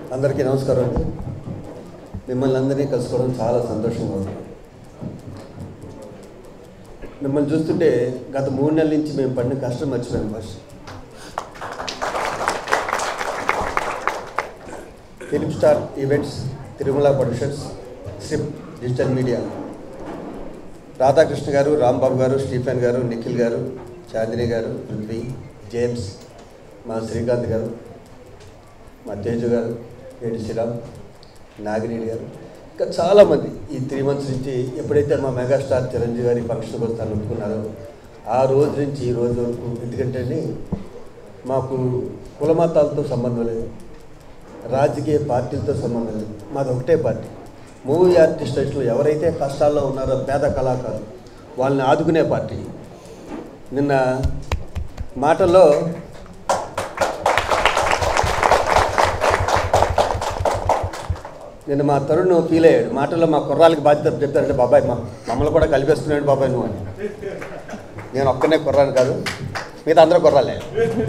అందరికీ నమస్కారం అండి మిమ్మల్ని అందరినీ కలుసుకోవడం చాలా సంతోషంగా ఉంది మిమ్మల్ని చూస్తుంటే గత మూడు నెలల నుంచి మేము పడిన కష్టం మర్చిపోయాం first film star events Tirumala productions strip digital media Radhakrishna garu Rambabu గారు స్టీఫెన్ గారు నిఖిల్ గారు చాందిని గారు పృథ్వీ జేమ్స్ మా శ్రీకాంత్ గారు మా తేజు గారు ఏడి శ్రీరామ్ నాగినేని గారు ఇంకా చాలామంది ఈ త్రీ మంత్స్ నుంచి ఎప్పుడైతే మా మెగాస్టార్ చిరంజీవి గారి ఫంక్షన్కి వస్తాను ఒప్పుకున్నారో ఆ రోజు నుంచి ఈ రోజు వరకు ఎందుకంటే అండి మాకు కులమతాలతో సంబంధం లేదు రాజకీయ పార్టీలతో సంబంధం లేదు మాది ఒకటే పార్టీ మూవీ ఆర్టిస్టులు ఎవరైతే కష్టాల్లో ఉన్నారో పేద కళాకారులు వాళ్ళని ఆదుకునే పార్టీ నిన్న మాటల్లో నిన్న మా తరుణ్ ఫీల్ అయ్యాడు మాటల్లో మా కుర్రాలకి బాధ్యత చెప్తారంటే బాబాయ్ మా మమ్మల్ని కూడా కలిపేస్తున్నాడు బాబాయ్ నువ్వు అని నేను ఒక్కనే కుర్రాను కాదు మిగతా అందరూ కుర్రాలే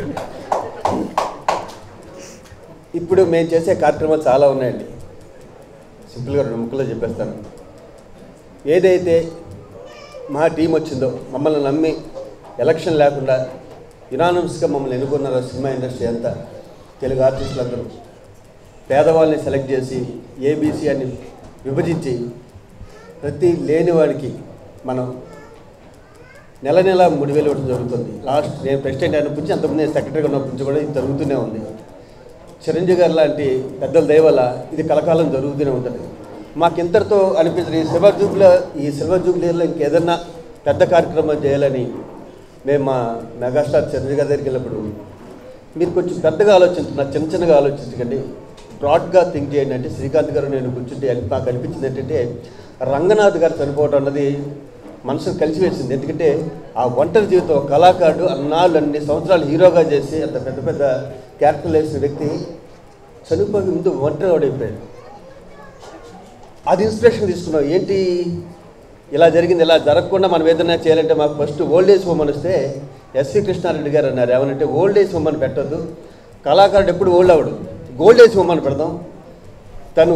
ఇప్పుడు మేము చేసే కార్యక్రమాలు చాలా ఉన్నాయండి సింపుల్గా రెండు ముక్కలో చెప్పేస్తాను ఏదైతే మా టీం వచ్చిందో మమ్మల్ని నమ్మి ఎలక్షన్ లేకుండా యునానమస్గా మమ్మల్ని ఎన్నుకున్నారో సినిమా ఇండస్ట్రీ అంతా తెలుగు ఆర్టిస్టులు అందరూ పేదవాళ్ళని సెలెక్ట్ చేసి ఏబీసీ అని విభజించి ప్రతి లేనివాడికి మనం నెల నెల మూడు వేలు ఇవ్వడం జరుగుతుంది లాస్ట్ నేను ప్రెసిడెంట్ అయినప్పటి నుంచి అంతకుముందు నేను సెక్రటరీగా ఉన్నప్పటి నుంచి కూడా ఇది జరుగుతూనే ఉంది చిరంజీవి గారు లాంటి పెద్దల దయ వల్ల ఇది కలకాలం జరుగుతూనే ఉంటుంది మాకు ఇంతటితో అనిపించిన ఈ సిల్వర్ జూబ్లీలో ఈ సిల్వర్ జూబ్లీలో ఇంకేదన్నా పెద్ద కార్యక్రమం చేయాలని మేము మా మెగాస్టార్ చిరంజీవి గారి దగ్గరికి వెళ్ళినప్పుడు మీరు కొంచెం పెద్దగా ఆలోచించున్నారు చిన్న చిన్నగా ఆలోచించకండి బ్రాడ్గా థింక్ చేయండి అంటే శ్రీకాంత్ గారు నేను కూర్చుంటే నాకు అనిపించింది ఏంటంటే రంగనాథ్ గారు చనిపోవడం అన్నది మనసును కలిసివేసింది ఎందుకంటే ఆ ఒంటరి జీవితం ఒక కళాకారుడు అన్నాళ్ళు అన్ని సంవత్సరాలు హీరోగా చేసి అంత పెద్ద పెద్ద క్యారెక్టర్లు వేసిన వ్యక్తి చనిపోయి ముందు ఒంటరి వాడైపోయాడు అది ఇన్స్పిరేషన్ తీసుకున్నాం ఏంటి ఇలా జరిగింది ఇలా జరగకుండా మనం ఏదైనా చేయాలంటే మాకు ఫస్ట్ ఓల్డ్ ఏజ్ హోమ్ అని వస్తే ఎస్వి కృష్ణారెడ్డి గారు అన్నారు ఏమనంటే ఓల్డ్ ఏజ్ హోమ్ అని పెట్టద్దు కళాకారుడు ఎప్పుడు ఓల్డ్ అవడు గోల్డ్ ఏజ్ హోమ్ అని పెడదాం తను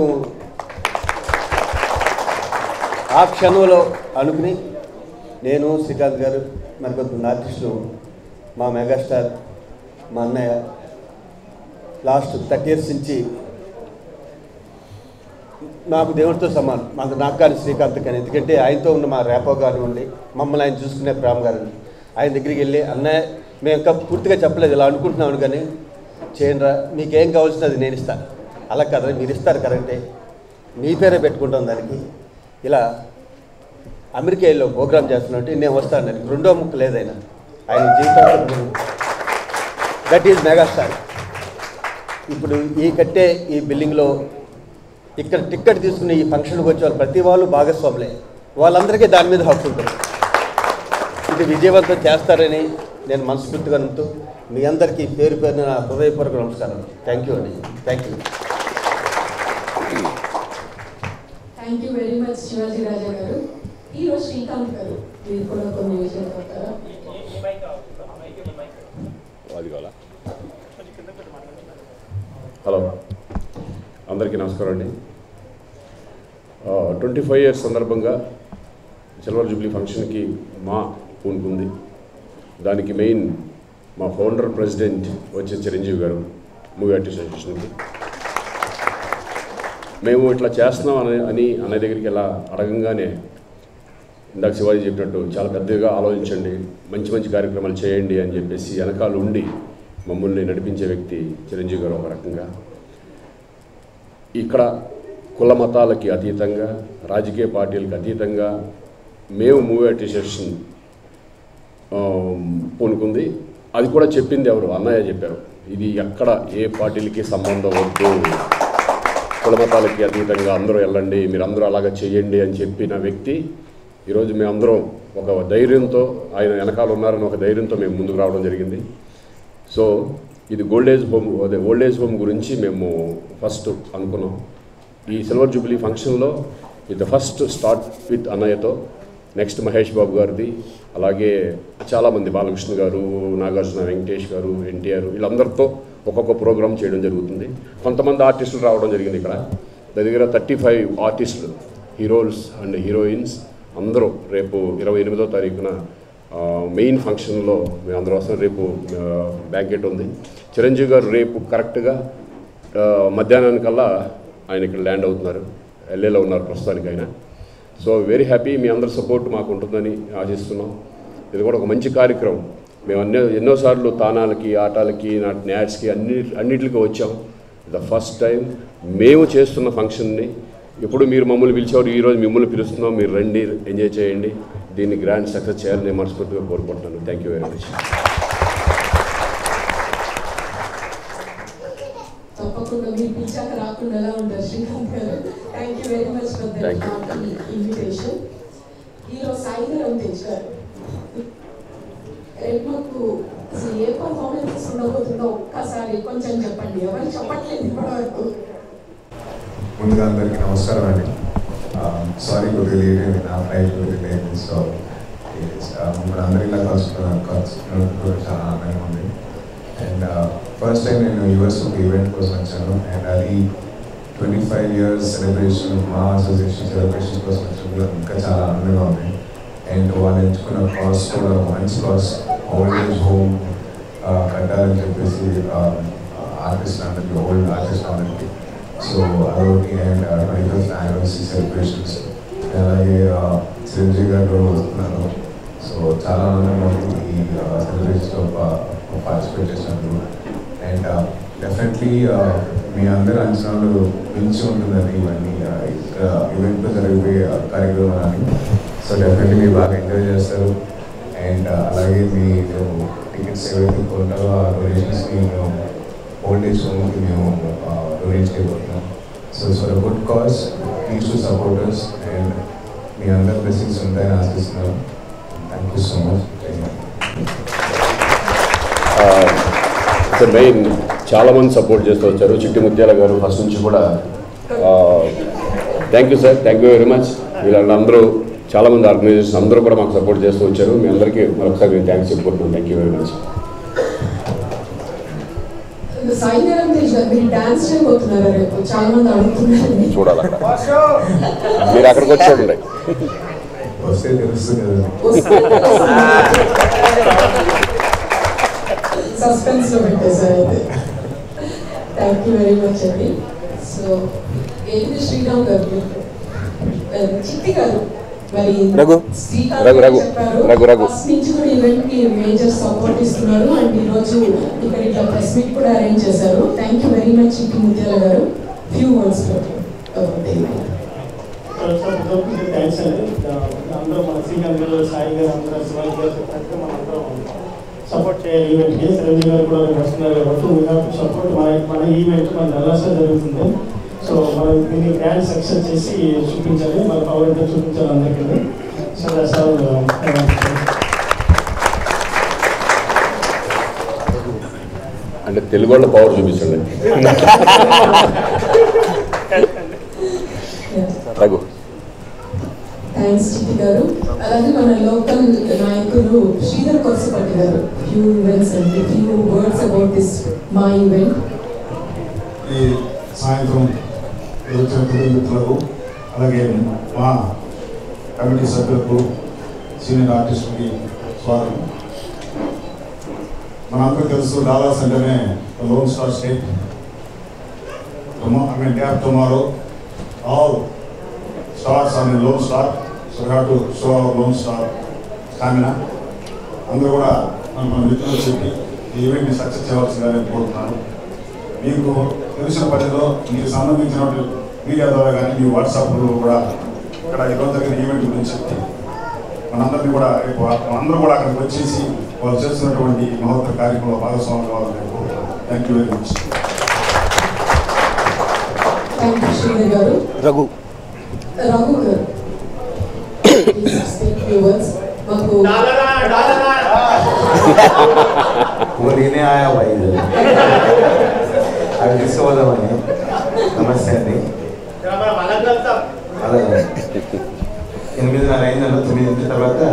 ఆ క్షణంలో అనుకుని నేను శ్రీకాంత్ గారు మరికొంతమంది ఆర్టిస్టులు మా మెగాస్టార్ మా అన్నయ్య లాస్ట్ థర్టీ ఇయర్స్ నుంచి నాకు దేవుడితో సమానం మాకు నాకు కానీ శ్రీకాంత్ కానీ ఎందుకంటే ఆయనతో ఉన్న మా రేపో కానివ్వండి మమ్మల్ని ఆయన చూసుకునే ప్రేమ గారిని ఆయన దగ్గరికి వెళ్ళి అన్నయ్య మేము ఇంకా పూర్తిగా చెప్పలేదు ఇలా అనుకుంటున్నాను కానీ చేయండిరా మీకేం కావాల్సినది నేను ఇస్తాను అలా కదా మీరు ఇస్తారు కరెక్టే మీ పేరే పెట్టుకుంటాం దానికి ఇలా అమెరికాలో ప్రోగ్రామ్ చేస్తున్నట్టు నేను వస్తాను దానికి రెండో ముక్క లేదైనా ఆయన జీవితంలో దట్ ఈజ్ మెగాస్టార్ ఇప్పుడు ఈ కట్టే ఈ బిల్డింగ్లో ఇక్కడ టిక్కెట్ తీసుకుని ఈ ఫంక్షన్కి వచ్చే వాళ్ళు ప్రతి వాళ్ళు భాగస్వాములే వాళ్ళందరికీ దాని మీద హక్కు ఉంటుంది ఇది విజయవంతం చేస్తారని నేను మనస్ఫూర్తిగా నమ్ముతూ మీ అందరికీ పేరు పేరున నా హృదయపూర్వక నమస్కారం థ్యాంక్ యూ అండి thank you thank you very much Shivaji Raja garu ఈరోజు శ్రీకాంత్ గారు మీరు కూడా కొన్ని విషయాలు చెప్తారా అది కావాలా హలో అందరికీ నమస్కారం అండి ట్వంటీ ఫైవ్ ఇయర్స్ సందర్భంగా సిల్వర్ జూబ్లీ ఫంక్షన్కి మా పూనుకుంది దానికి మెయిన్ మా ఫౌండర్ ప్రెసిడెంట్ వచ్చే చిరంజీవి గారు మూవీ ఆర్టిస్ట్ అసోసియేషన్కి మేము ఇట్లా చేస్తున్నాం అని అని అన్నయ్య దగ్గరికి ఇలా అడగంగానే ఇందాక శివాజీ చెప్పినట్టు చాలా పెద్దగా ఆలోచించండి మంచి మంచి కార్యక్రమాలు చేయండి అని చెప్పేసి వెనకాల ఉండి మమ్మల్ని నడిపించే వ్యక్తి చిరంజీవి గారు ఒక రకంగా ఇక్కడ కుల మతాలకి అతీతంగా రాజకీయ పార్టీలకు అతీతంగా మేము మూవీ అసోసియేషన్ పూనుకుంది అది కూడా చెప్పింది ఎవరు అన్నయ్య చెప్పారు ఇది ఎక్కడ ఏ పార్టీలకి సంబంధం వద్దు కుల మతాలకి అతీతంగా అందరూ వెళ్ళండి మీరు అందరూ అలాగా చేయండి అని చెప్పిన వ్యక్తి ఈరోజు మేమందరం ఒక ధైర్యంతో ఆయన వెనకాల ఉన్నారని ఒక ధైర్యంతో మేము ముందుకు రావడం జరిగింది సో ఇది గోల్డ్ ఏజ్ హోమ్ అదే ఓల్డ్ ఏజ్ హోమ్ గురించి మేము ఫస్ట్ అనుకున్నాం ఈ సిల్వర్ జూబ్లీ ఫంక్షన్లో ఇది ఫస్ట్ స్టార్ట్ విత్ అన్నయ్యతో నెక్స్ట్ మహేష్ బాబు గారిది అలాగే చాలామంది బాలకృష్ణ గారు నాగార్జున వెంకటేష్ గారు ఎన్టీఆర్ వీళ్ళందరితో ఒక్కొక్క ప్రోగ్రామ్ చేయడం జరుగుతుంది కొంతమంది ఆర్టిస్టులు రావడం జరిగింది ఇక్కడ దగ్గర థర్టీ ఫైవ్ ఆర్టిస్టులు హీరోస్ అండ్ హీరోయిన్స్ అందరూ రేపు ఇరవై ఎనిమిదో తారీఖున ఆ, మెయిన్ ఫంక్షన్లో మేము అందరూ వస్తాం రేపు ఆ, బ్యాంకెట్ ఉంది చిరంజీవి గారు రేపు కరెక్ట్గా ఆ, మధ్యాహ్నానికల్లా ఆయన ఇక్కడ ల్యాండ్ అవుతున్నారు ఎల్ఏలో ఉన్నారు ప్రస్తుతానికి ఆయన సో వెరీ హ్యాపీ మీ అందరి సపోర్ట్ మాకు ఉంటుందని ఆశిస్తున్నాం ఇది కూడా ఒక మంచి కార్యక్రమం మేము అన్నో ఎన్నోసార్లు తానాలకి ఆటాలకి నాటి న్యాట్స్కి అన్ని అన్నిటికీ వచ్చాం ద ఫస్ట్ టైం మేము చేస్తున్న ఫంక్షన్ని ఇప్పుడు మీరు మమ్మల్ని పిలిచేవారు ఈరోజు మిమ్మల్ని పిలుస్తున్నాం మీరు రండి ఎంజాయ్ చేయండి దీన్ని గ్రాండ్ సక్సెస్ చేయాలని నేను మనస్ఫూర్తిగా కోరుకుంటున్నాను థ్యాంక్ యూ వెరీ మచ్ తప్పకుండా మీరు పిలిచాక రాకుండా ఎలా ఉంటారు Srikanth garu thank you very much for Thank you. That invitation hero Sai Dharam Tej garu రేపు మాకు అసలు ఏ పర్ఫార్మెన్స్ ఉండబోతుందో ఒక్కసారి కొంచెం చెప్పండి ఎవరు చెప్పట్లేదు ఇప్పటివరకు ముందుగా అందరికీ నమస్కారం అండి సారీ కొద్దిగా లేట్ అయింది నా ఫ్లైట్ కొద్దిగా లేట్ అయింది సో మిమ్మల్ని అందరూ ఇలా కలుసుకున్నాను కలుసుకున్నందుకు కూడా చాలా ఆనందంగా ఉంది అండ్ ఫస్ట్ టైం నేను యూఎస్ ఒక ఈవెంట్ కోసం వచ్చాను అండ్ అది ట్వంటీ ఫైవ్ ఇయర్స్ సెలబ్రేషన్ మా అసోసియేషన్ సెలబ్రేషన్ కోసం వచ్చినప్పుడు ఇంకా చాలా ఆనందంగా ఉంది అండ్ వాళ్ళు ఎంచుకున్న కాస్ట్ కూడా ఒక మంచి కాస్ట్ ఓల్డ్ ఏజ్ హోమ్ కట్టాలని చెప్పేసి ఆర్టిస్ట్ అందరికి ఓల్డ్ ఆర్టిస్ట్ అందరికి సో అదొకటి and twenty fifth anniversary celebrations అలాగే చిరంజీవి గారు కూడా వస్తున్నారు సో చాలా ఆనందంగా ఉంది ఈ సెలబ్రేషన్స్లో పార్టిసిపేట్ చేసినందుకు అండ్ డెఫినెట్లీ మీ అందరి అంచనాలు మించి ఉంటుందని ఇవన్నీ uh, ఇక్కడ ఈవెంట్లో జరిగిపోయే కార్యక్రమాలని సో డెఫినెట్లీ మీరు బాగా ఎంజాయ్ చేస్తారు అండ్ అలాగే మీరు టికెట్స్ ఏవైతే కొంటారో ఆ డొనేషన్స్ని మేము ఓల్డ్ ఏజ్ హోమ్కి మేము డొనేట్ చేయబోతున్నాం so for good cause please to supporters and మీ అందరి బ్లెస్సింగ్స్ ఉంటాయని ఆశిస్తున్నాను thank you so much so main చాలామంది సపోర్ట్ చేస్తూ వచ్చారు చిట్టి ముత్యాల గారు ఫస్ట్ నుంచి కూడా thank you sir thank you very much వీళ్ళందరూ చాలామంది ఆర్గనైజేషన్ అందరూ కూడా మాకు సపోర్ట్ చేస్తూ వచ్చారు మీ అందరికీ మరొకసారి నేను థ్యాంక్స్ చెప్పుకుంటున్నాను thank you very much Sai Dharam Tej garu మీరు డాన్స్ చేయబోతున్నారా రేపు చాలా మంది అడుగుతున్నారు చూడాలి అక్కడ మీరు అక్కడికి వచ్చి చూడండి వస్తే తెలుస్తుంది కదండి సస్పెన్స్ లో పెట్టేశారు అయితే థ్యాంక్ యూ వెరీ మచ్ అండి సో ఏంటి శ్రీరామ్ గారు మీరు చిట్టి గారు మరి రఘు. శ్రీకాంత్ రఘు, రఘు. చెప్పారు, రఘు, రఘు. ఫస్ట్ నుంచి కూడా ఈవెంట్ కి మేజర్ సపోర్ట్ ఇస్తున్నారు అండ్ ఈ రోజు ఇక్కడ ఇట్లా ప్రెస్ మీట్ కూడా అరేంజ్ చేశారు thank you very much Chitti Mutyala గారు ఫ్యూ వర్డ్స్ థ్యాంక్స్ అండి అందరూ మన శ్రీకాంత్ గారు సాయి గారు అందరూ శివాజీ గారు చెప్పినట్టు మనం అందరం సపోర్ట్ చేయాలి ఈవెంట్కి చిరంజీవి గారు కూడా రేపు వస్తున్నారు కాబట్టి వీ హ్యావ్ టు సపోర్ట్ మన మన ఈవెంట్ మన డల్లాస్లో జరుగుతుంది సో మనం దీన్ని గ్రాండ్ సక్సెస్ చేసి చూపించాలి మన పవర్ ఎంతో చూపించాలి అందరికీ సో దట్స్ ఆల్ అంటే తెలుగు వాళ్ళ పవర్ చూపించండి రఘు థ్యాంక్స్ చిట్టి గారు అలాగే మన లోకల్ నాయకులు శ్రీధర్ కొరసపల్లి గారు ఫ్యూ ఈవెంట్స్ అండి ఫ్యూ వర్డ్స్ అబౌట్ దిస్ మా ఈవెంట్ ఈ సాయంత్రం వచ్చిన మిత్రులకు అలాగే మా కమిటీ సభ్యులకు సీనియర్ ఆర్టిస్టులకి స్వాగతం మనందరూ తెలుసు డాలాస్ అంటేనే lone star state I mean day of tomorrow all stars on lone star so have to show our lone star stamina అందరూ కూడా మన మన మిత్రులు చెప్పి ఈ ఈవెంట్ని సక్సెస్ చేయవలసిందని నేను కోరుతున్నాను మీకు తెలిసిన పరిధిలో మీకు సంబంధించిన మీడియా ద్వారా కానీ మీ వాట్సాప్లో కూడా ఇక్కడ ఈరోజు జరిగిన ఈవెంట్ గురించి చెప్పి మనందరినీ కూడా రేపు అందరూ కూడా అక్కడికి వచ్చేసి వాళ్ళు చేస్తున్నటువంటి మహోత్తర కార్యక్రమంలో భాగస్వామి కావాలని నేను కోరుతున్నాను thank you very much thank you Sridhar garu Raghu Raghu గారు ఫ్యూ వర్డ్స్ మాకు वो लेने आया भाई అవి తీసుకోదామని నమస్తే అండి అలాగే ఎనిమిదిన్నర అయిందన్న తొమ్మిదింటి తర్వాత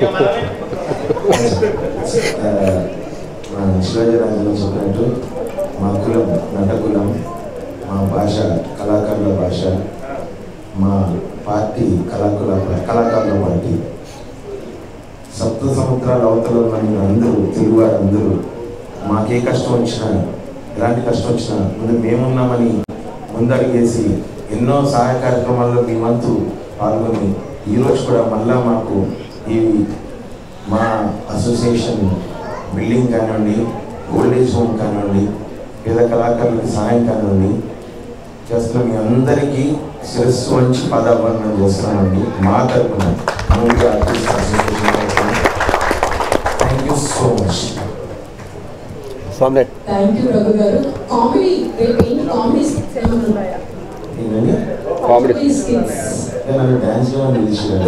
ఆ, మా శివాజీ రాజులో చెప్పినట్టు మా కులం నట కులం మా భాష కళాకారుల భాష మా పార్టీ కళాకుల కళాకారుల పార్టీ సప్త సముద్రాల అవతల ఉన్న మీరు అందరూ తెలుగువారు అందరూ మాకే కష్టం వచ్చినా ఎలాంటి కష్టం వచ్చినా ముందు మేమున్నామని ముందడిగేసి ఎన్నో సహాయ కార్యక్రమాల్లో మీ వంతు పాల్గొని ఈరోజు కూడా మళ్ళా మాకు ఈ మా అసోసియేషన్ బిల్డింగ్ కానివ్వండి ఓల్డ్ ఏజ్ హోమ్ కానివ్వండి పేద కళాకారులకి సహాయం కానివ్వండి చేస్తున్న మీ అందరికీ శిరస్సు వంచి పాదాభరణం చేస్తున్నానండి మా తరఫున మూవీ ఆర్టిస్ట్ అసోసియేషన్ తరఫున థ్యాంక్ యూ సో మచ్ సామ్లెట్ thank you Raghu garu comedy రేపు ఏంటి కామెడీ స్కిట్స్ ఏమైనా ఉన్నాయా ఏంటండి Comedy. స్కిట్స్ అంటే నన్ను డ్యాన్స్ చేయమని పిలిచారు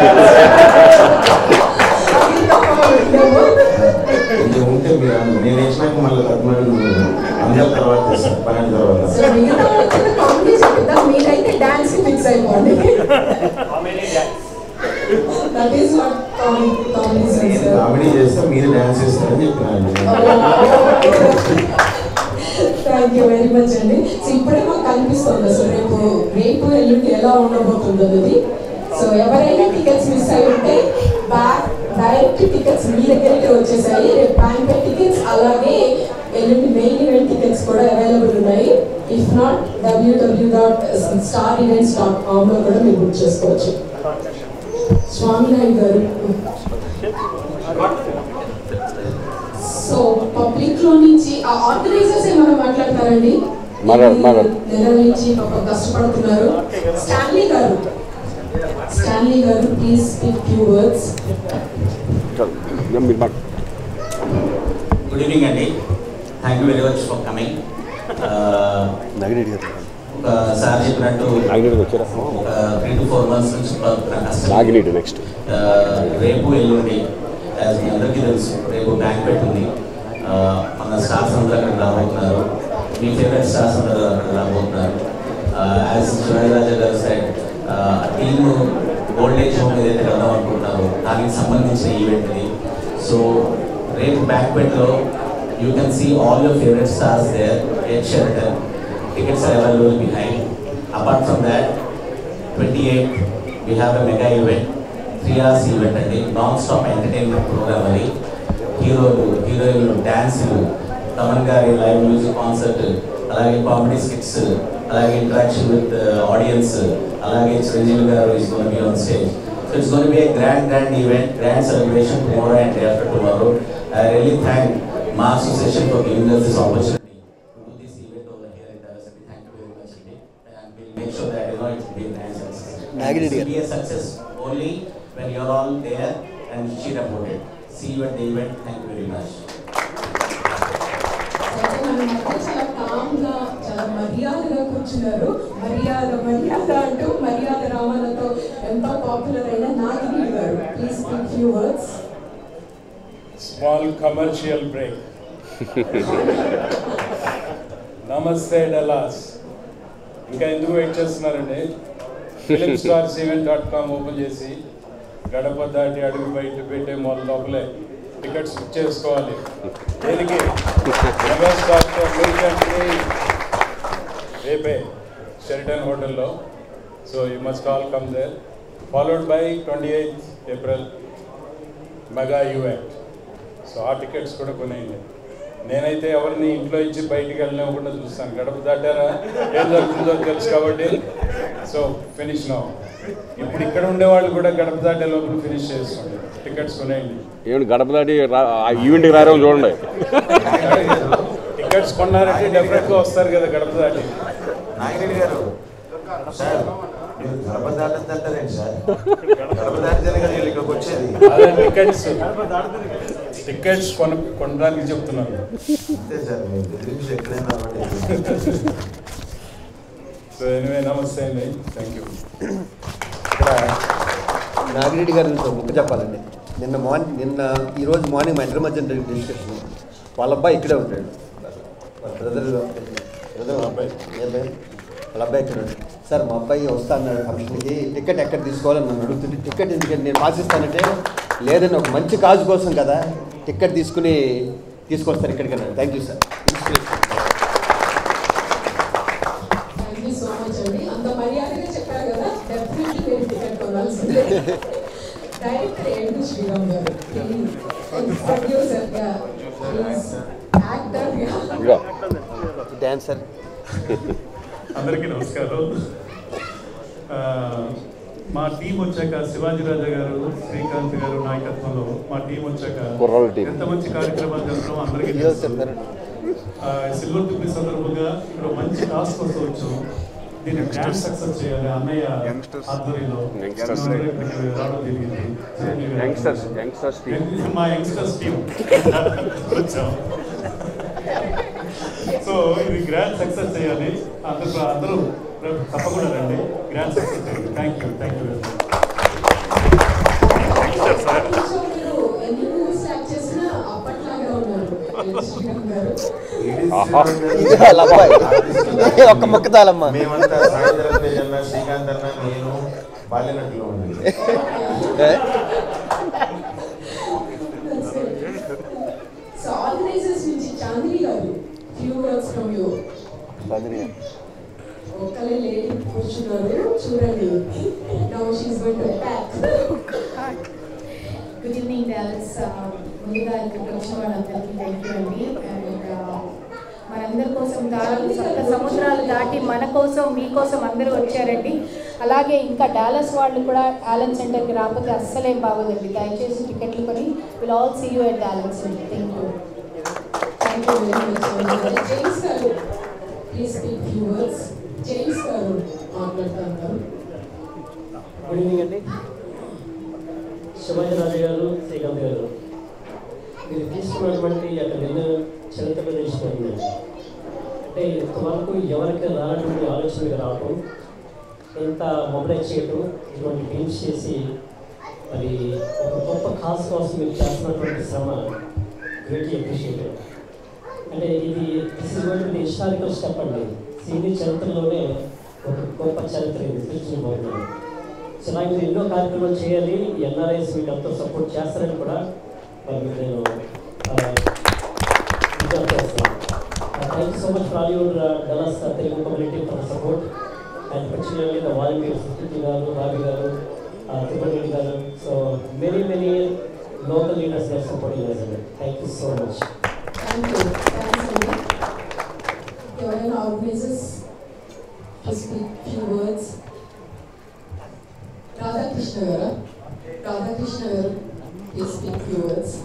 ఇంకా ఉంటే మీరు అన్న- నేను వేసినాక మళ్ళీ తప్పమని అందరి తర్వాత చేస్తాను పన్నెండు తర్వాత సో మిగతా వాళ్ళకి కామెడీ చెప్తా మీరైతే డాన్స్ ఫిక్స్ అయిపోండి దట్ ఈస్ వాట్ కామెడీ నేను కామెడీ చేస్తే మీరు డ్యాన్స్ చేస్తారని చెప్పినాను థ్యాంక్ యూ వెరీ మచ్ అండి సో ఇప్పుడే మాకు కనిపిస్తుంది సో రేపు రేపు ఎల్లుండి ఎలా ఉండబోతుందో అది సో ఎవరైనా టికెట్స్ మిస్ అయి ఉంటే బ్యాక్ డైరెక్ట్ టికెట్స్ మీ దగ్గరికి వచ్చేసాయి రేపు బ్యాంక్ టికెట్స్ అలాగే ఎల్లుండి మెయిన్ ఈవెంట్ టికెట్స్ కూడా అవైలబుల్ ఉన్నాయి if not W W dot star events dot కామ్లో కూడా మీరు బుక్ చేసుకోవచ్చు స్వామినాయుడు గారు సో పబ్లిక్ లో నుంచి ఆ ఆర్గనైజర్స్ ఏమైనా మాట్లాడతారండి మాట్లాడు, మాట్లాడు. నెల నుంచి పాపం కష్టపడుతున్నారు స్టాన్లీ గారు స్టాన్లీ గారు ప్లీజ్ స్పీక్ ఫ్యూ వర్డ్స్ మీరు మాట్లాడు. గుడ్ ఈవినింగ్ అండి thank you very much for coming Nagireddy garu ఒక సార్ చెప్పినట్టు నాగినీడు వచ్చారా ఒక త్రీ టు ఫోర్ మంత్స్ నుంచి ప- కష్టం. నాగినీడు నెక్స్ట్ ఆ, రేపు ఎల్లుండి యాజ్ మీ అందరికీ తెలుసు రేపు బ్యాంక్ ఉంది ఆ, మన స్టాఫ్స్ అందరూ అక్కడ రాబోతున్నారు మీ ఫేవరెట్ స్టాఫ్స్ అందరూ అక్కడ రాబోతున్నారు as Shivaraja garu side team old age home ఏదైతే వెళ్దాం అనుకుంటున్నారో దానికి సంబంధించిన ఈవెంట్ ఇది సో రేపు బ్యాంక్వెట్లో you can see all your favourite stars there at Shelton tickets are available behind apart from that twenty eight we have a mega event three hours event అండి non stop entertainment program అది హీరోలు హీరోయిన్లు డ్యాన్సులు తమన్ గారి live music concert అలాగే comedy skits అలాగే interaction with audience అలాగే చిరంజీవి గారు is gonna be on stage so it's gonna be a grand grand event grand celebration tomorrow and day after tomorrow I really thank మా association for giving us this opportunity to do this event over here in Dallas. Thank you very much indeed. And we'll make sure that you know it will be a grand success. Nagini It will be a success only when you're all there and cheer about it. See you at the event. Thank you very much. అయితే మన మధ్య చాలా com గా చాలా మర్యాదగా కూర్చున్నారు మర్యాద మర్యాద అంటూ మర్యాద రామాలతో ఎంతో పాపులర్ అయిన Nagini garu please speak few words small commercial break. నమస్తే డలాస్ ఇంకా ఎందుకు వెయిట్ చేస్తున్నారండి film stars event dot com open చేసి గడప దాటి అడుగు బయట పెట్టే మొదల లోపలే టికెట్స్ బుక్ చేసుకోవాలి దేనికి మెగాస్టార్తో మీట్ అండ్ గ్రీట్ రేపే షెరిటన్ హోటల్లో so you must all come there followed by twenty eighth April mega event so ఆ టికెట్స్ కూడా కొనేయండి నేనైతే ఎవరిని ఇంట్లో ఇచ్చి బయటికి వెళ్ళనివ్వకుండా చూస్తాను గడప దాటారా ఏం జరుగుతుందో తెలుసు కాబట్టి సో ఫినిష్ నో ఇప్పుడు ఇక్కడ ఉండే వాళ్ళు కూడా గడప దాటే లోపల ఫినిష్ చేసుకోండి టికెట్స్ కొనేయండి ఏమిటి గడప దాటి రా- ఆ ఈవెంట్కి రారేమో చూడండి టికెట్స్ కొన్నారంటే డెఫినెట్గా వస్తారు కదా గడప దాటి నాగిరెడ్డి గారు సార్ మీరు గడప దాటంటారేంటి సార్ గడప దాటితేనే కదా వీళ్ళు ఇక్కడికి వచ్చేది అదే టికెట్స్ టికెట్స్ కొన కొనడానికి చెప్తున్నాను అంతే సార్ మీరు బెదిరించి ఎక్కడైనా రావండి. సో ఎనివే నమస్తే అండి థ్యాంక్ యూ ఇక్కడ నాగిరెడ్డి గారి గురించి ఒక ముక్క చెప్పాలండి నిన్న మార్నింగ్ నిన్న ఈరోజు మార్నింగ్ మా ఇద్దరి మధ్య జరిగిన డిస్కషన్ వాళ్ళ అబ్బాయి ఇక్కడే ఉంటాడు వాళ్ళ బ్రదర్ బ్రదర్ వాళ్ళ అబ్బాయి వాళ్ళ అబ్బాయి ఇక్కడ ఉంటాడు సార్ మా అబ్బాయి వస్తా అన్నాడు ఫంక్షన్కి టికెట్ ఎక్కడ తీసుకోవాలని నన్ను అడుగుతుంటే టికెట్ ఎందుకంటే నేను పాస్ ఇస్తానంటే లేదని ఒక మంచి కాజు కోసం కదా టికెట్ తీసుకుని తీసుకొస్తారు ఇక్కడికి అన్నాడు thank you sir thank you so much అండి అంత మర్యాదగా చెప్పారు కదా డెఫినెట్లీ మీరు టికెట్ కొనాల్సిందే డైరెక్టర్ ఏంటి శ్రీరామ్ గారు ప్రొడ్యూసర్గా యాక్టర్గా డాన్సర్ అందరికీ నమస్కారం ఆ, మా టీం వచ్చాక శివాజీరాజా గారు శ్రీకాంత్ గారు నాయకత్వంలో మా టీం వచ్చాక కుర్రాళ్ళ టీం. ఎంత మంచి కార్యక్రమాలు చేస్తున్నాం అందరికీ తెలుసు. ఆ, సిల్వర్ టుపీ సందర్భంగా ఇక్కడ మంచి టాస్క్ వస్తూ వచ్చాం దీన్ని గ్రాండ్ సక్సెస్ చేయాలి అన్నయ్య ఆధ్వర్యంలో Youngsters. అందరూ ఇక్కడికి రావడం జరిగింది Chiranjeevi garu. Youngsters youngsters team మా యంగ్స్టర్స్ టీం వచ్చాం సో ఇది గ్రాండ్ సక్సెస్ చేయాలి అందరూ అందరూ రేపు తప్పకుండా రండి గ్రాండ్ సక్సెస్ చేయాలి thank you thank you very so మీరు ఎన్ని మూవీస్ యాక్ట్ చేసినా అప్పట్లాగే ఉన్నారు శ్రీరామ్ గారు ఇది వాళ్ళ అబ్బాయి ఒక్క ముక్క చాలమ్మా మేమంతా సాయంత్రం తేజ్ అన్న శ్రీకాంత్ అన్న నేను బాల్యనటులో ఉంది సో ఆర్గనైజర్స్ నుంచి Chandini garu few words from you ఒక్కలే లేడీ కూర్చున్నారు చూడండి now she's going to attack good evening Dallas ముందుగా ఇక్కడికి వచ్చిన వాళ్ళందరికీ థ్యాంక్ యూ అండి అండ్ మనందరి కోసం దాదాపు సప్త సముద్రాలు దాటి మన కోసం మీకోసం అందరూ వచ్చారండి అలాగే ఇంకా డాలస్ వాళ్ళు కూడా ఆలన్ సెంటర్కి రాకపోతే అస్సలేం బాగోదండి దయచేసి టికెట్లు కొని will all see you at Dallas centre thank you thank you very much James garu please speak few words James garu మాట్లాడుతున్నారు గుడ్ ఈవినింగ్ అండి శివాజీరాజు గారు శ్రీకాంత్ గారు మీరు తీసుకున్నటువంటి యొక్క నిర్ణయం చరిత్రలో నిలిచిపోయింది అంటే ఇంతవరకు ఎవరికి రానటువంటి ఆలోచన మీకు రావటం ఎంత మొబిలైజ్ చేయటం ఇటువంటి టీమ్స్ చేసి మరి ఒక గొప్ప కాజ్ కోసం మీరు చేస్తున్నటువంటి శ్రమ గ్రేట్లీ అప్రిషియేటెడ్ అంటే ఇది this is going historical step అండి సినీ చరిత్రలోనే ఒక గొప్ప చరిత్ర ఇది సృష్టించబోతున్నాను సో నాకు మీరు ఎన్నో కార్యక్రమాలు చేయాలి ఎన్ఆర్ఐస్ మీకు ఎంతో సపోర్ట్ చేస్తారని కూడా మరి మీకు నేను విజ్ఞప్తి చేస్తున్నాను thank you so much for all your Dallas Telugu community for support and particularly the volunteer Susthiti garu Ravi garu Tirupati garu so many many local leaders garu supporting అండి thank you so much thank you thanks అండి ఎవరైనా organizers speak few words Radhakrishna గారా Radhakrishna garu please speak few words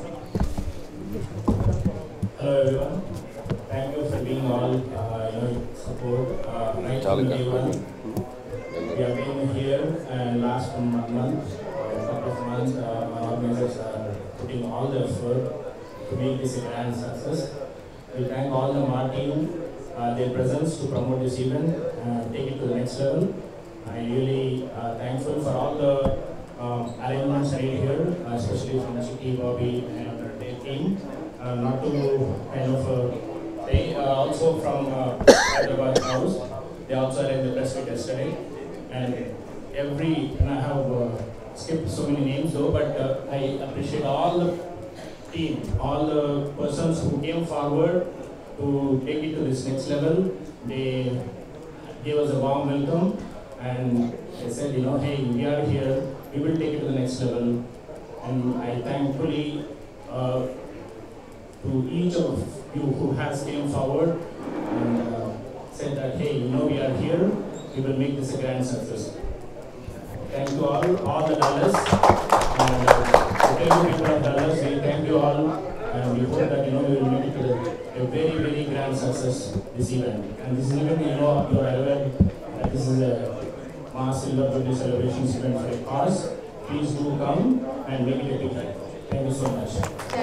Hello everyone. Thank you for being all uh, you know support uh, right from day one. We have been here and last month, uh, couple of months, uh, our organizers are putting all the effort to make this a grand success. We thank all the MAR team, uh, their presence to promote this event and take it to the next level. I'm really uh, thankful for all the um, arrangements right here, uh, especially from Chicky, Bobby, and their team. Uh, not to kind of uh, say, uh, also from uh, Hyderabad House, they also arranged the press meet yesterday. And every, and I have uh, skipped so many names though, but uh, I appreciate all the team, all the persons who came forward to take it to this next level. They gave us a warm welcome and they said, you know, hey, we are here, we will take it to the next level. And I thankfully uh, to each of you who has came forward and uh, said that, hey, you know, we are here, we will make this a grand success. Thank you all, all the Dallas, and uh, to every people of Dallas, we thank you all, and we hope that, you know, we will make it to the, a very, very grand success this event. And this event, you know, you are aware that this is a Mass Silver Jubilee Celebrations event for a cause. Please do come and make it a big night. Thank you so much.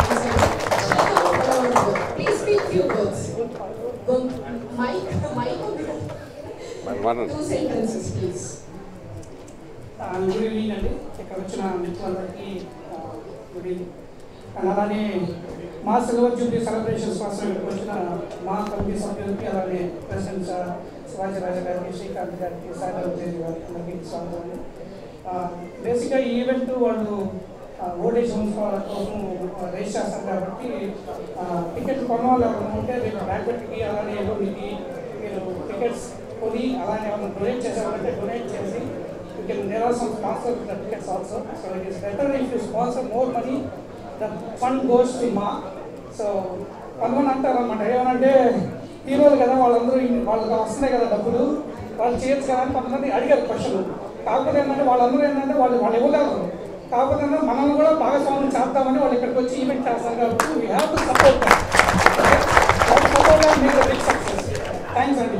Please speak few words mike mike two sentences please good evening అండి ఇక్కడ వచ్చిన మిత్రులందరికీ ఆ, good evening and అలానే మా silver Jubilee celebrations కోసం ఇక్కడికి వచ్చిన మా కమిటీ సభ్యులకి అలానే ప్రెసిడెంట్ సార్ శివాజీ రాజా గారికి శ్రీకాంత్ గారికి సాగర్ తేజ్ గారికి అందరికీ స్వాగతం అండి బేసిక్గా ఈ ఈవెంట్ వాళ్ళు ఓల్డేజ్ హోమ్స్ వాళ్ళ కోసం రేస్ చేస్తారు కాబట్టి టికెట్ కొన్న వాళ్ళు ఎవరైనా ఉంటే మీరు బ్యాంక్కి అలానే ఎల్లుండికి మీరు టికెట్స్ కొని అలానే ఏమైనా డొనేట్ చేసేవాళ్ళంటే డొనేట్ చేసి you can there are some sponsor the tickets also so it is better if you sponsor more money the fund goes to మా సో కొంతమంది అంటారు అనమాట ఏమనంటే హీరోలు కదా వాళ్ళందరూ ఇన్ని- వాళ్ళకి వస్తున్నాయి కదా డబ్బులు వాళ్ళు చేయొచ్చు కదా అని కొంతమంది అడిగారు క్వశ్చన్ కాకపోతే ఏంటంటే వాళ్ళందరూ ఏంటంటే వాళ్ళు వాళ్ళు ఇవ్వగలరు కాకపోతే ఏంటంటే మనల్ని కూడా భాగస్వామ్యం చేద్దామని వాళ్ళు ఇక్కడికి వచ్చి ఈవెంట్ చేస్తారు కాబట్టి we have to support support మీకు బిగ్ సక్సెస్ థ్యాంక్స్ అండి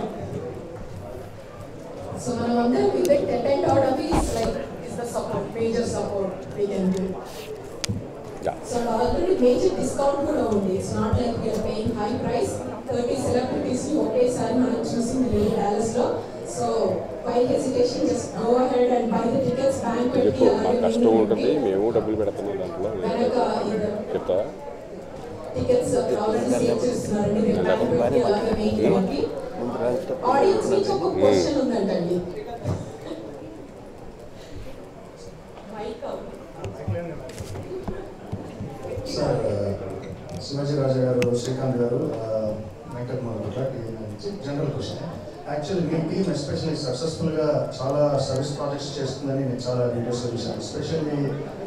So మనం అందరం event attend అవడం is like is the support, major support we can give. So already major discount కూడా ఉంది. It's not like we are paying high price. 30 celebrities ని ఒకేసారి మనం చూసింది లేదు Dallas లో. So why hesitation? Just go ahead and buy the tickets. Bank పెట్టి చెప్పు మా అలాగే కష్టం venue ఉంటుంది పెట్టి మేము డబ్బులు పెడుతున్నాం దాంట్లో వెనక ఇది చెప్తా టికెట్స్ ఆల్రెడీ సేవ్ చేస్తున్నారండి. మీరు బ్యాంక్ పెట్టి అలాగే venue పెట్టి ఆడియన్స్ నుంచి ఒక క్వశ్చన్ ఉందంటండి sir Shivaji Raja garu Srikanth garu Venkat Mohan general question actually మీ టీమ్ ఎస్పెషల్లీ సక్సెస్ఫుల్గా చాలా సర్వీస్ ప్రాజెక్ట్స్ చేస్తుందని నేను చాలా వీడియోస్ చూశాను ఎస్పెషల్లీ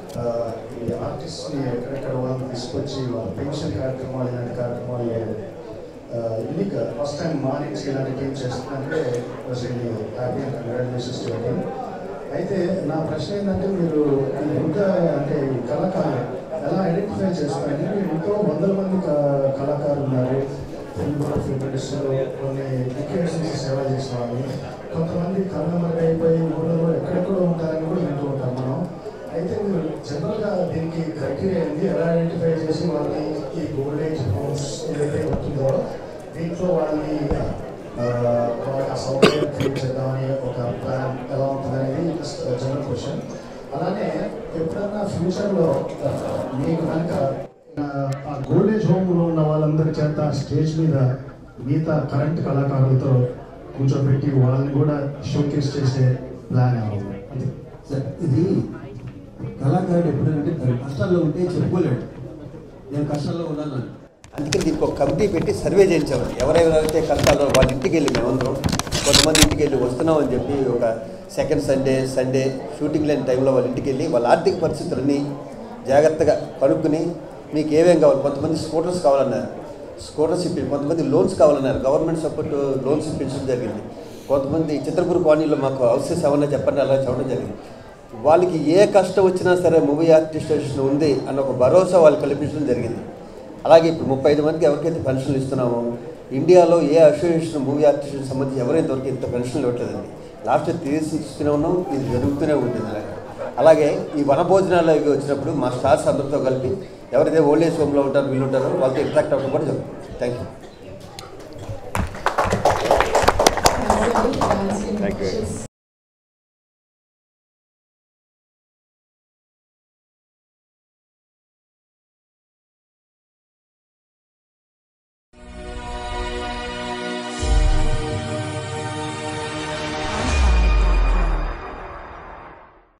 ఈ ఆర్టిస్ట్ని ఎక్కడెక్కడ వాళ్ళని తీసుకొచ్చి వాళ్ళ పెన్షన్ కార్యక్రమాలు ఇలాంటి కార్యక్రమాలు యూనిక్ ఫస్ట్ టైం మా నుంచి ఇలాంటి టీం చేస్తుందంటే was really happy and congratulations to అయితే నా ప్రశ్న ఏంటంటే మీరు ఈ ఇంకా అంటే ఈ కళాకారులు ఎలా ఐడెంటిఫై చేస్తారంటే మీరు ఎంతో వందల మంది క- కళాకారులు ఉన్నారు ఫిల్మ్ ఫిల్మ్ ఇండస్ట్రీలో కొన్ని డికేట్స్ నుంచి సేవ చేసిన వాళ్ళు కొంతమంది కళ్ళమరుగు అయిపోయి ఊళ్ళో ఎక్కడెక్కడో ఉంటారని కూడా వింటూ ఉంటాం మనం అయితే మీరు జనరల్గా దీనికి క్రైటీరియా ఏంది ఎలా ఐడెంటిఫై చేసి వాళ్ళని ఈ గోల్డ్ ఏజ్ హోమ్స్ ఏదైతే ఉంటుందో దీంట్లో వాళ్ళని ఆ, వాళ్ళకి ఆ సౌకర్యం క్రియేట్ చేద్దామని ఒక ప్లాన్ ఎలా ఉంటుందనేది జస్ట్ జనరల్ క్వశ్చన్ అలానే ఎప్పుడన్నా ఫ్యూచర్లో మీకు కనుక ఆ గోల్డ్ ఏజ్ హోమ్లో ఉన్న వాళ్ళందరి చేత స్టేజ్ మీద మిగతా కరెంట్ కళాకారులతో కూర్చోబెట్టి వాళ్ళని కూడా షోకేస్ చేసే ప్లాన్ ఏమన్నా అంతే సార్ ఇది కళాకారుడు ఎప్పుడంటే తన కష్టాల్లో ఉంటే చెప్పుకోలేడు నేను కష్టాల్లో ఉన్నాను అందుకే దీనికి ఒక కమిటీ పెట్టి సర్వే చేయించామని ఎవరెవరైతే కష్టాలు వాళ్ళ ఇంటికి వెళ్ళి మేమందరం కొంతమంది ఇంటికి వెళ్ళి వస్తున్నామని చెప్పి ఒక సెకండ్ సండే సండే షూటింగ్ లేని టైంలో వాళ్ళ ఇంటికి వెళ్ళి వాళ్ళ ఆర్థిక పరిస్థితులన్నీ జాగ్రత్తగా కనుక్కుని మీకు ఏమేం కావాలి కొంతమంది స్కూటర్స్ కావాలన్నారు స్కూటర్స్ ఇప్పి కొంతమంది లోన్స్ కావాలన్నారు గవర్నమెంట్ సపోర్ట్ లోన్స్ ఇప్పించడం జరిగింది కొంతమంది చిత్రపురి కాలనీలో మాకు హౌసెస్ ఏమన్నా చెప్పండి అలా చెప్పడం జరిగింది వాళ్ళకి ఏ కష్టం వచ్చినా సరే మూవీ ఆర్టిస్టేషన్ ఉంది అన్న ఒక భరోసా వాళ్ళు కల్పించడం జరిగింది అలాగే ఇప్పుడు ముప్పై ఐదు మందికి ఎవరికైతే పెన్షన్లు ఇస్తున్నామో ఇండియాలో ఏ అసోసియేషన్ మూవీ ఆర్టిస్ట్కి సంబంధించి ఎవరైతే వరకు ఇంత పెన్షన్లు ఇవ్వట్లేదండి లాస్ట్ తీసిస్తూనే ఉన్నాం ఇది జరుగుతూనే ఉంటుంది అలాగే అలాగే ఈ వనభోజనాలు ఇవి వచ్చినప్పుడు మా స్టార్స్ అందరితో కలిపి ఎవరైతే ఓల్డ్ ఏజ్ హోమ్లో ఉంటారో వీళ్ళు ఉంటారో వాళ్ళతో ఇంట్రాక్ట్ అవ్వడం కూడా జరుగుతుంది థ్యాంక్ యూ Thank you.